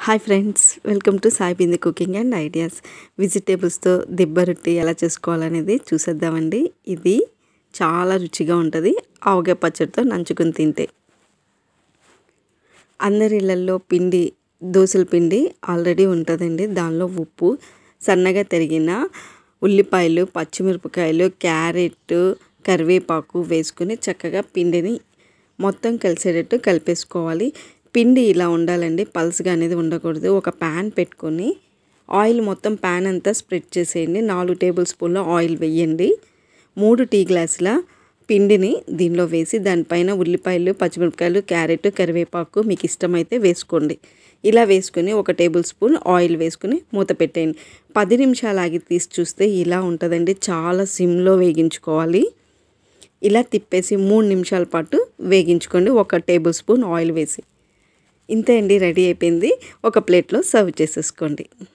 hi friends welcome to Sai Bindi cooking and ideas వెజిటేబుల్స్తో దిబ్బ రొట్టి ఎలా చేసుకోవాలనేది చూసేద్దామండి ఇది చాలా రుచిగా ఉంటుంది ఆవకాయ పచ్చడితో నంచుకుని తింటే అందరి ఇళ్ళల్లో పిండి దోశల పిండి ఆల్రెడీ ఉంటుందండి దానిలో ఉప్పు సన్నగా తరిగిన ఉల్లిపాయలు పచ్చిమిరపకాయలు క్యారెట్ కరివేపాకు వేసుకుని చక్కగా పిండిని మొత్తం కలిసేటట్టు కలిపేసుకోవాలి పిండి ఇలా ఉండాలండి పల్స్గా అనేది ఉండకూడదు ఒక ప్యాన్ పెట్టుకొని ఆయిల్ మొత్తం ప్యాన్ అంతా స్ప్రెడ్ చేసేయండి నాలుగు టేబుల్ స్పూన్ల ఆయిల్ వేయండి మూడు టీ గ్లాసుల పిండిని దీనిలో వేసి దానిపైన ఉల్లిపాయలు పచ్చిమిరపకాయలు క్యారెట్ కరివేపాకు మీకు ఇష్టమైతే వేసుకోండి ఇలా వేసుకుని ఒక టేబుల్ స్పూన్ ఆయిల్ వేసుకుని మూత పెట్టేయండి పది నిమిషాలు ఆగి తీసి చూస్తే ఇలా ఉంటుందండి చాలా సిమ్లో వేగించుకోవాలి ఇలా తిప్పేసి మూడు నిమిషాల పాటు వేగించుకోండి ఒక టేబుల్ స్పూన్ ఆయిల్ వేసి ఇంతే అండి రెడీ అయిపోయింది ఒక ప్లేట్లో సర్వ్ చేసేసుకోండి